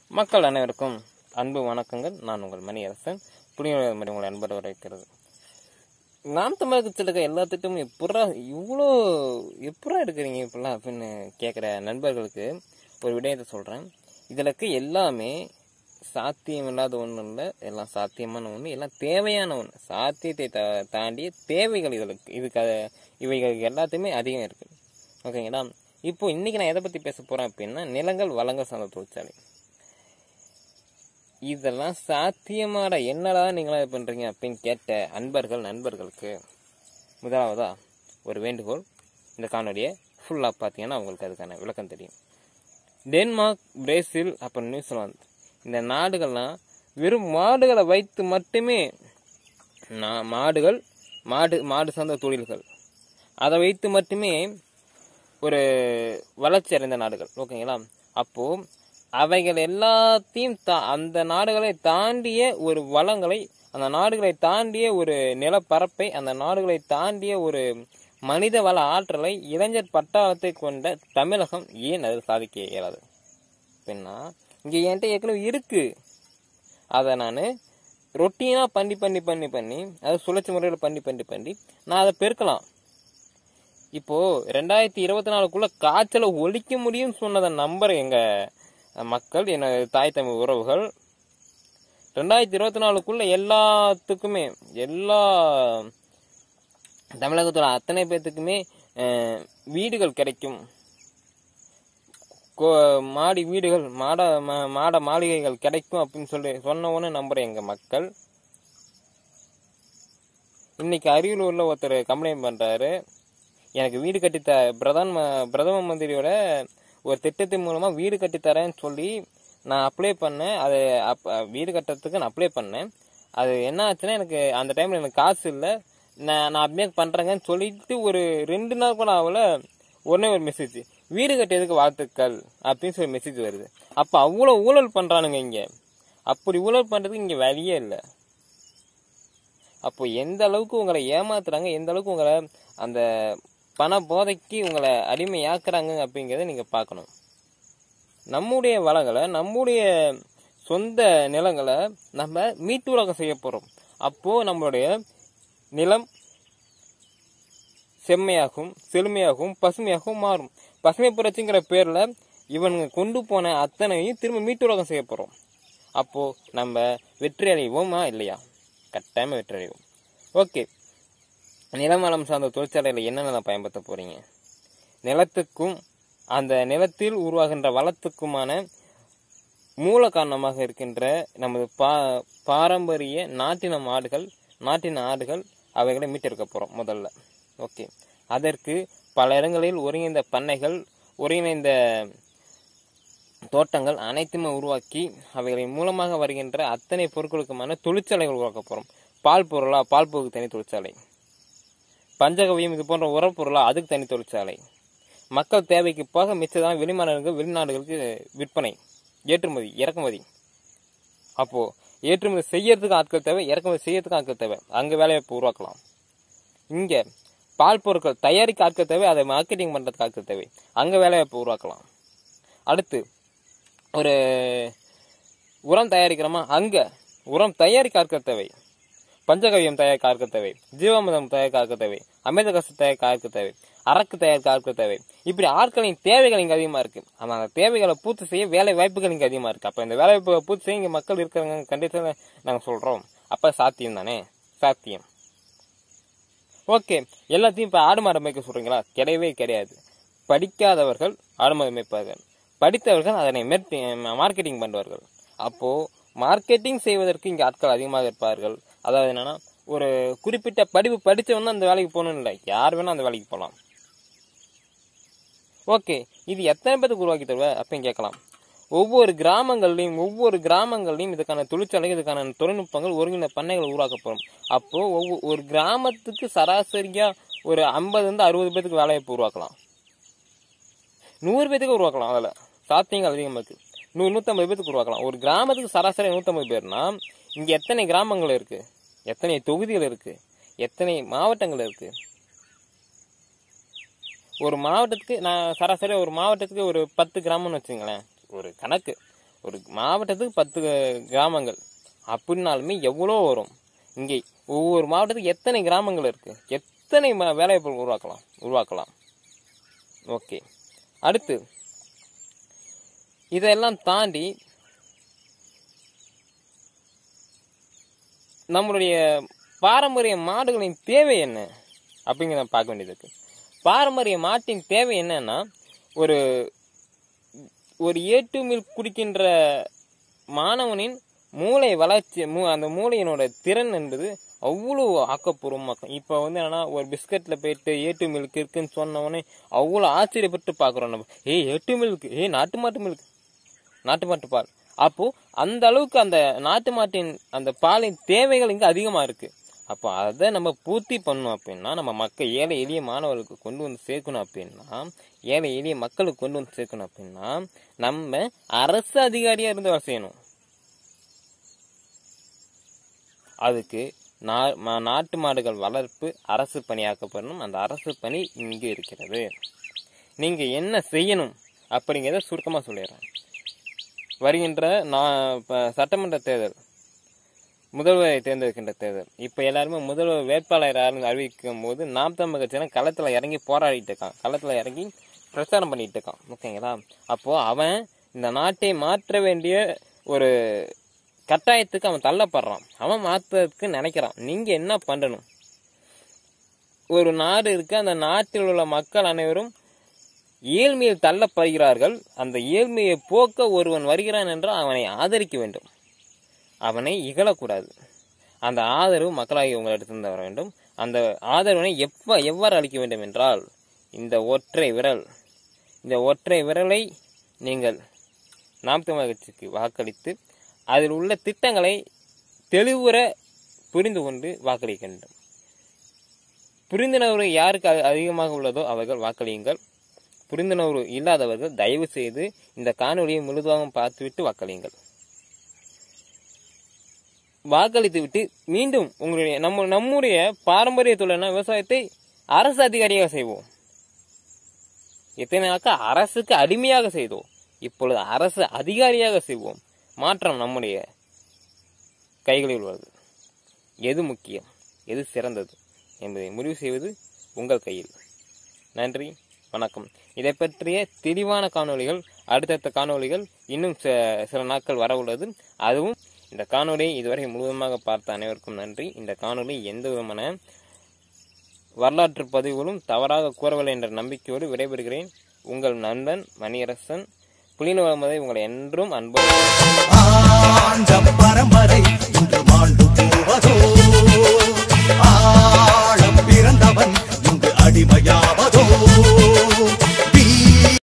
மக்கள் அனைவருக்கும் அன்பு வணக்கங்கள் நான் உங்கள் மணியரசன் புனித மாதிரி உங்களை அன்பர் வரவேற்கிறது நாம் தமிழகத்தில் இருக்க எல்லா திட்டமும் எப்படா இவ்வளோ எப்படா எடுக்கிறீங்க இப்படிலாம் அப்படின்னு கேட்குற நண்பர்களுக்கு ஒரு விடயத்தை சொல்கிறேன் இதில் இருக்க எல்லாமே சாத்தியம் இல்லாத ஒன்றும் இல்லை எல்லாம் சாத்தியமான ஒன்று எல்லாம் தேவையான ஒன்று சாத்தியத்தை தா தாண்டிய தேவைகள் இதுக்கு இதுக்கு அஹ், இவைகளுக்கு எல்லாத்தையுமே அதிகம் இருக்குது ஓகேங்களா இப்போ இன்னைக்கு நான் எதை பற்றி பேச போகிறேன் அப்படின்னா நிலங்கள் வளங்கள் சார்ந்த தொழிற்சாலை இதெல்லாம் சாத்தியமாடா என்னடா நீங்களா இது பண்றீங்க அப்படின்னு கேட்ட அன்பர்கள் நண்பர்களுக்கு முதலாவதா ஒரு வேண்டுகோள் இந்த காணொலியை ஃபுல்லாக பார்த்தீங்கன்னா உங்களுக்கு அதுக்கான விளக்கம் தெரியும் டென்மார்க் பிரேசில் அப்புறம் நியூசிலாந்து இந்த நாடுகள்லாம் வெறும் மாடுகளை வைத்து மட்டுமே நா- மாடுகள் மாடு மாடு சார்ந்த தொழில்கள் அதை வைத்து மட்டுமே ஒரு வளர்ச்சி அடைந்த நாடுகள் ஓகேங்களா அப்போ அவைகள் எல்லாத்தையும் தா அந்த நாடுகளை தாண்டிய ஒரு வளங்களை அந்த நாடுகளை தாண்டிய ஒரு நிலப்பரப்பை அந்த நாடுகளை தாண்டிய ஒரு மனித வள ஆற்றலை இளைஞர் பட்டாளத்தை கொண்ட தமிழகம் ஏன் அது சாதிக்க இயலாது அப்படின்னா இங்கே என்கிட்ட ஏற்கனவே இருக்கு அதை நான் ரொட்டீனாக பண்ணி பண்ணி பண்ணி பண்ணி அது சுழற்சி முறையில் பண்ணி பண்ணி பண்ணி நான் அதை பெருக்கலாம் இப்போ ரெண்டாயிரத்தி இருபத்தி நாலுக்குள்ள காய்ச்சலை ஒழிக்க முடியும்னு சொன்னதை நம்புற எங்க மக்கள் என்ன தாய் தமிழ் உறவுகள் ரெண்டாயிரத்தி இருபத்தி நாலுக்குள்ள எல்லாத்துக்குமே எல்லா தமிழகத்தோட அத்தனை பேர்த்துக்குமே அஹ், வீடுகள் கிடைக்கும் கோ- மாடி வீடுகள் மாட ம- மாட மாளிகைகள் கிடைக்கும் அப்படின்னு சொல்லி சொன்ன உடனே நம்புற எங்க மக்கள் இன்னைக்கு அரியலூர்ல ஒருத்தர் கம்ப்ளைண்ட் பண்றாரு எனக்கு வீடு கட்டித்த பிரதான் ம- பிரதம மந்திரியோட ஒரு திட்டத்தின் மூலமா வீடு கட்டித்தரேன்னு சொல்லி நான் அப்ளை பண்ணேன் அது அப் வீடு கட்டுறதுக்கு நான் அப்ளை பண்ணேன் அது என்ன ஆச்சுன்னா எனக்கு அந்த டைம்ல எனக்கு காசு இல்லை நான் நான் அப்படியே பண்றேங்கன்னு சொல்லிட்டு ஒரு ரெண்டு நாள் கூட ஆகல உடனே ஒரு மெசேஜ் வீடு கட்டியதுக்கு வாழ்த்துக்கள் அப்படின்னு சொல்லி மெசேஜ் வருது அப்ப அவ்வளவு ஊழல் பண்றானுங்க இங்க அப்படி ஊழல் பண்றதுக்கு இங்க வழியே இல்லை அப்போ எந்த அளவுக்கு உங்களை ஏமாத்துறாங்க எந்த அளவுக்கு உங்களை அந்த பண போதைக்கு உங்களை அடிமையாக்குறாங்க அப்படிங்கிறத நீங்க பார்க்கணும் நம்முடைய வளங்களை நம்முடைய சொந்த நிலங்களை நம்ம மீட்டுலகம் செய்ய போறோம் அப்போ நம்மளுடைய நிலம் செம்மையாகவும் செழுமையாகவும் பசுமையாகவும் மாறும் பசுமை புரட்சிங்கிற பேர்ல இவனுங்க கொண்டு போன அத்தனையும் திரும்ப மீட்டுலகம் செய்ய போறோம் அப்போ நம்ம வெற்றி அடைவோமா இல்லையா கட்டாயமா வெற்றி அடைவோம் ஓகே நிலமலம் சார்ந்த தொழிற்சாலையில் என்னென்ன பயன்படுத்த போறீங்க நிலத்துக்கும் அந்த நிலத்தில் உருவாகின்ற வளத்துக்குமான மூல காரணமாக இருக்கின்ற நமது பா பாரம்பரிய நாட்டின மாடுகள் நாட்டின ஆடுகள் அவைகளை மீட்டெடுக்க போறோம் முதல்ல ஓகே அதற்கு பல இடங்களில் ஒருங்கிணைந்த பண்ணைகள் ஒருங்கிணைந்த தோட்டங்கள் அனைத்துமே உருவாக்கி அவைகளின் மூலமாக வருகின்ற அத்தனை பொருட்களுக்குமான தொழிற்சாலைகள் உருவாக்க போறோம் பால் பொருளா பால் பொருளுக்கு தனி தொழிற்சாலை பஞ்சகவியம் இது போன்ற உரப்பொருளா அதுக்கு தனி தொழிற்சாலை மக்கள் தேவைக்கு போக மிச்சதான் வெளிமாநிலங்கள் வெளிநாடுகளுக்கு விற்பனை ஏற்றுமதி இறக்குமதி அப்போ ஏற்றுமதி செய்யறதுக்கு ஆட்கள் தேவை இறக்குமதி செய்யறதுக்கு ஆட்கள் தேவை அங்க வேலைவாய்ப்பு உருவாக்கலாம் இங்க பால் பொருட்கள் தயாரிக்க ஆட்கள் தேவை அதை மார்க்கெட்டிங் பண்றதுக்கு ஆட்கள் தேவை அங்க வேலைவாய்ப்பு உருவாக்கலாம் அடுத்து ஒரு உரம் தயாரிக்கிறோமா அங்க உரம் தயாரிக்க ஆட்கள் தேவை பஞ்சகவியம் தயாரிக்க ஆட்கள் தேவை ஜீவாமிர்தம் தயாரிக்க ஆட்கள் தேவை அமிர்த கசம் தயாரிக்க ஆட்கள் தேவை அரக்கு தயாரிக்க ஆட்கள் தேவை இப்படி ஆட்களின் தேவைகள் இங்க அதிகமா இருக்கு ஆனா அந்த தேவைகளை பூர்த்தி செய்ய வேலை வாய்ப்புகள் இங்க அதிகமா இருக்கு அப்ப இந்த வேலை வாய்ப்புகளை பூர்த்தி செய்ய இங்க மக்கள் இருக்கிறாங்க கண்டிப்பா நாங்க சொல்றோம் அப்ப சாத்தியம் தானே சாத்தியம் ஓகே எல்லாத்தையும் இப்ப ஆடு மாடு மேய்க்க சொல்றீங்களா கிடையவே கிடையாது படிக்காதவர்கள் ஆடு மாடு மேய்ப்பார்கள் படித்தவர்கள் அதனை மெர்த்தி- மார்க்கெட்டிங் பண்ணுவார்கள் அப்போ மார்க்கெட்டிங் செய்வதற்கு இங்க ஆட்கள் அதிகமாக இருப்பார்கள் அதாவது என்னன்னா ஒரு குறிப்பிட்ட படிப்பு படிச்சவன் அந்த வேலைக்கு போகணும் இல்லை யார் வேணா அந்த வேலைக்கு போகலாம் ஓகே இது எத்தனை பேருக்கு உருவாக்கி தருவ அப்படின்னு கேட்கலாம் ஒவ்வொரு கிராமங்கள்லையும் ஒவ்வொரு கிராமங்கள்லையும் இதுக்கான தொழிற்சாலை இதுக்கான தொழில்நுட்பங்கள் ஒருங்கிணைந்த பண்ணைகள் உருவாக்கப்படும் அப்போ ஒவ்வொரு ஒரு கிராமத்துக்கு சராசரியா ஒரு ஐம்பது இருந்து அறுபது பேத்துக்கு வேலைவாய்ப்பு உருவாக்கலாம் நூறு பேத்துக்கு உருவாக்கலாம் அதில் சாத்தியங்கள் அதிகமாக இருக்கு நூறு நூற்றம்பது பேத்துக்கு உருவாக்கலாம் ஒரு கிராமத்துக்கு சராசரி நூற்றம்பது பேர்னா இங்கே எத்தனை கிராமங்கள் இருக்கு எத்தனை தொகுதிகள் இருக்கு எத்தனை மாவட்டங்கள் இருக்கு ஒரு மாவட்டத்துக்கு நான் சராசரி ஒரு மாவட்டத்துக்கு ஒரு பத்து கிராமம்னு வச்சுங்களேன் ஒரு கணக்கு ஒரு மாவட்டத்துக்கு பத்து கிராமங்கள் அப்படின்னாலுமே எவ்வளோ வரும் இங்கே ஒவ்வொரு மாவட்டத்துக்கு எத்தனை கிராமங்கள் இருக்கு எத்தனை ம- வேலைவாய்ப்புகள் உருவாக்கலாம் உருவாக்கலாம் ஓகே அடுத்து இதெல்லாம் தாண்டி நம்மளுடைய பாரம்பரிய மாடுகளின் தேவை என்ன அப்படிங்கிறத பார்க்க வேண்டியது இருக்கு பாரம்பரிய மாட்டின் தேவை என்னன்னா ஒரு ஒரு ஏட்டு மில்க் குடிக்கின்ற மாணவனின் மூளை வளர்ச்சி மூ- அந்த மூளையினோட திறன் என்பது அவ்வளோ ஆக்கப்பூர்வமாக இருக்கும் இப்போ வந்து என்னன்னா ஒரு பிஸ்கட்டில் போயிட்டு ஏட்டு மில்க் இருக்குன்னு சொன்ன உடனே அவ்வளோ ஆச்சரியப்பட்டு பார்க்குறோம் நம்ம ஏய் ஏட்டு மில்க் ஏய் நாட்டு மாட்டு மில்க் நாட்டு மாட்டு பால் அப்போ அந்த அளவுக்கு அந்த நாட்டு மாட்டின் அந்த பாலின் தேவைகள் இங்க அதிகமா இருக்கு அப்போ அதை நம்ம பூர்த்தி பண்ணோம் அப்படின்னா நம்ம மக்கள் ஏழை எளிய மாணவர்களுக்கு கொண்டு வந்து சேர்க்கணும் அப்படின்னா ஏழை எளிய மக்களுக்கு கொண்டு வந்து சேர்க்கணும் அப்படின்னா நம்ம அரசு அதிகாரியா இருந்து வேலை செய்யணும் அதுக்கு நா- ம- நாட்டு மாடுகள் வளர்ப்பு அரசு பணியாக்கப்படணும் அந்த அரசு பணி இங்கு இருக்கிறது நீங்க என்ன செய்யணும் அப்படிங்கிறத சுருக்கமா சொல்லிடுறேன் வருகின்ற நான் இப்போ சட்டமன்ற தேர்தல் முதல்வரை தேர்ந்தெடுக்கின்ற தேர்தல் இப்போ எல்லாருமே முதல்வர் வேட்பாளர் யாருன்னு அறிவிக்கும் போது நாம் தமிழ் கட்சியில களத்தில் இறங்கி போராடிட்டு இருக்கான் களத்தில் இறங்கி பிரச்சாரம் பண்ணிட்டு இருக்கான் ஓகேங்களா அப்போ அவன் இந்த நாட்டை மாற்ற வேண்டிய ஒரு கட்டாயத்துக்கு அவன் தள்ளப்படுறான் அவன் மாற்றுறதுக்கு நினைக்கிறான் நீங்க என்ன பண்ணணும் ஒரு நாடு இருக்கு அந்த நாட்டில் உள்ள மக்கள் அனைவரும் ஏழ்மையில் தள்ளப்படுகிறார்கள் அந்த ஏழ்மையை போக்க ஒருவன் வருகிறான் என்றால் அவனை ஆதரிக்க வேண்டும் அவனை இகழக்கூடாது அந்த ஆதரவு மக்களாகிய உங்களிடத்திலிருந்து வர வேண்டும் அந்த ஆதரவினை எப்ப எவ்வாறு அளிக்க வேண்டும் என்றால் இந்த ஒற்றை விரல் இந்த ஒற்றை விரலை நீங்கள் நாம் தமிழர் கட்சிக்கு வாக்களித்து அதில் உள்ள திட்டங்களை தெளிவுற புரிந்து கொண்டு வாக்களிக்க வேண்டும் புரிந்துணர்வு யாருக்கு அ- அதிகமாக உள்ளதோ அவர்கள் வாக்களியுங்கள் புரிந்துணர்வு இல்லாதவர்கள் தயவு செய்து இந்த காணொலியை முழுதாக பார்த்துவிட்டு வாக்களியுங்கள் வாக்களித்து விட்டு மீண்டும் உங்களுடைய நம்ம நம்முடைய பாரம்பரிய தொழிலான விவசாயத்தை அரசு அதிகாரியாக செய்வோம் எத்தனை நாட்கள் அரசுக்கு அடிமையாக செய்தோம் இப்பொழுது அரசு அதிகாரியாக செய்வோம் மாற்றம் நம்முடைய கைகளில் உள்ளது எது முக்கியம் எது சிறந்தது என்பதை முடிவு செய்வது உங்கள் கையில் நன்றி வணக்கம் இதை பற்றிய தெளிவான காணொளிகள் அடுத்தடுத்த காணொளிகள் இன்னும் ச- சில நாட்கள் வர உள்ளது அதுவும் இந்த காணொளியை இதுவரை முழுவதுமாக பார்த்த அனைவருக்கும் நன்றி இந்த காணொளி எந்த விதமான வரலாற்று பதிவுகளும் தவறாக கூறவில்லை என்ற நம்பிக்கையோடு விடைபெறுகிறேன் உங்கள் நண்பன் மணியரசன் புலிநுவமதை உங்களை என்றும் அன்பு ஆண்ட பரம்பரை இன்று மாண்டு போவதோ ஆழம் பிறந்தவன் இங்கு அடிமையாவதோ